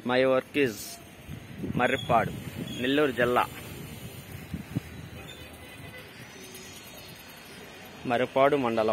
my work is Marripadu Nellore జిల్లా మర్రిపాడు మండలం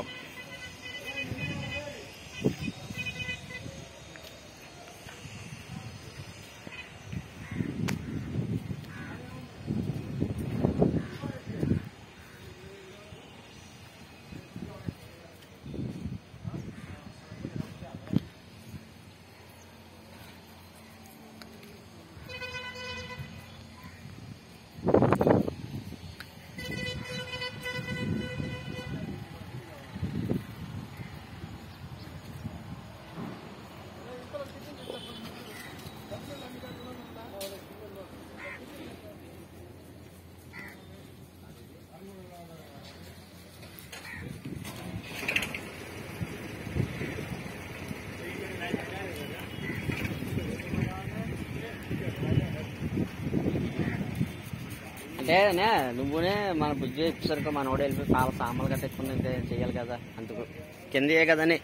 అంటే నే నువ్వునే మన బుజ్జి ఇచ్చేసరికి మనోడు వెళ్ళిపోయి పాల సామాన్లు గట్ట ఎక్కువ చేయాలి కదా అందుకు కిందయే కదని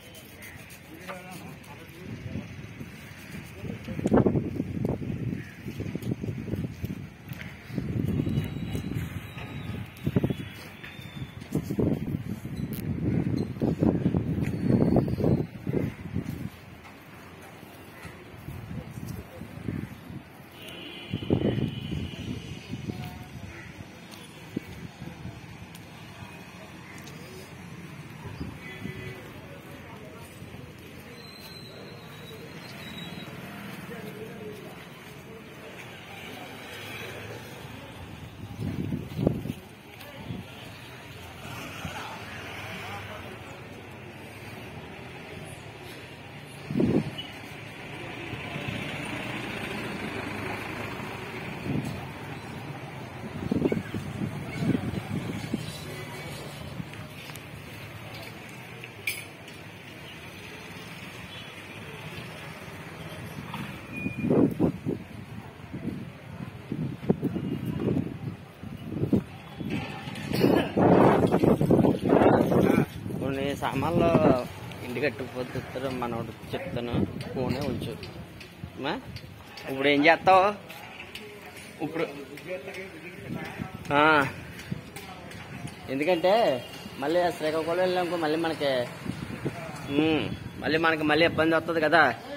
కొన్ని సామాన్లు ఇంటికి కట్టుకుపోతారు మనోడు చెప్తాను ఫోనే ఉంచు అమ్మా, ఇప్పుడు ఏం చేస్తావు ఇప్పుడు ఆ, ఎందుకంటే మళ్ళీ శ్రీకాకుళం వెళ్ళామనుకో మళ్ళీ మనకి ఉమ్, మళ్ళీ మనకి మళ్ళీ ఇబ్బంది వస్తుంది కదా